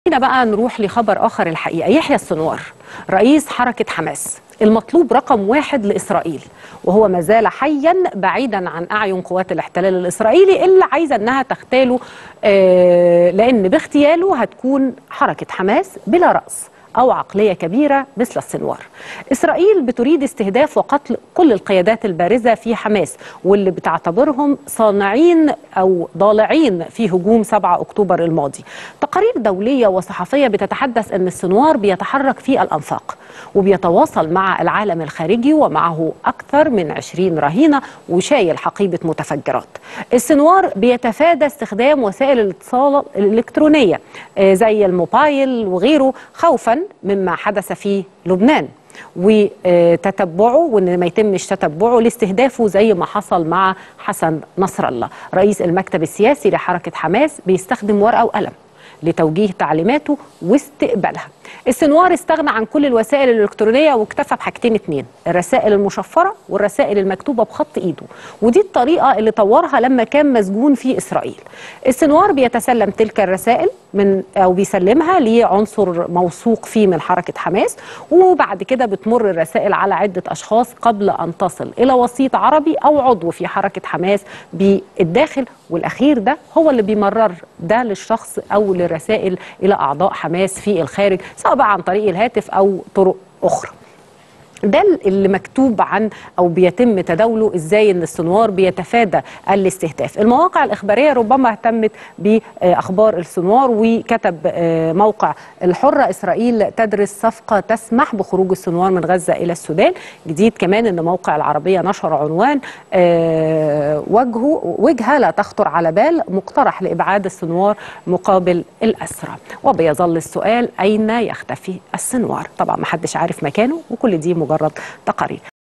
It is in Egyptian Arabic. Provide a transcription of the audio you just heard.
هنا بقى نروح لخبر آخر الحقيقة يحيى السنوار رئيس حركة حماس المطلوب رقم واحد لإسرائيل وهو ما زال حيا بعيدا عن أعين قوات الاحتلال الإسرائيلي اللي عايزة أنها تغتاله آه لأن باغتياله هتكون حركة حماس بلا رأس أو عقلية كبيرة مثل السنوار إسرائيل بتريد استهداف وقتل كل القيادات البارزة في حماس واللي بتعتبرهم صانعين أو ضالعين في هجوم 7 أكتوبر الماضي تقارير دولية وصحفية بتتحدث أن السنوار بيتحرك في الأنفاق وبيتواصل مع العالم الخارجي ومعه أكثر من 20 رهينة وشايل حقيبة متفجرات السنوار بيتفادى استخدام وسائل الاتصال الإلكترونية زي الموبايل وغيره خوفا مما حدث في لبنان وتتبعه وان ما يتمش تتبعه لاستهدافه زي ما حصل مع حسن نصر الله رئيس المكتب السياسي لحركه حماس بيستخدم ورقه وقلم لتوجيه تعليماته واستقبالها السنوار استغنى عن كل الوسائل الإلكترونية واكتفى بحاجتين اتنين الرسائل المشفرة والرسائل المكتوبة بخط إيده ودي الطريقة اللي طورها لما كان مسجون في إسرائيل السنوار بيتسلم تلك الرسائل من أو بيسلمها لعنصر موثوق فيه من حركة حماس وبعد كده بتمر الرسائل على عدة أشخاص قبل أن تصل إلى وسيط عربي أو عضو في حركة حماس بالداخل والأخير ده هو اللي بيمرر ده للشخص أو للرسائل إلى أعضاء حماس في الخارج سواء بقى عن طريق الهاتف او طرق اخرى ده اللي مكتوب عن او بيتم تداوله ازاي ان السنوار بيتفادى الاستهداف المواقع الاخباريه ربما اهتمت باخبار السنوار وكتب موقع الحره اسرائيل تدرس صفقه تسمح بخروج السنوار من غزه الى السودان جديد كمان ان موقع العربيه نشر عنوان وجهه وجهه لا تخطر على بال مقترح لابعاد السنوار مقابل الاسرى وبيظل السؤال اين يختفي السنوار طبعا ما حدش عارف مكانه وكل دي مجرد تقارير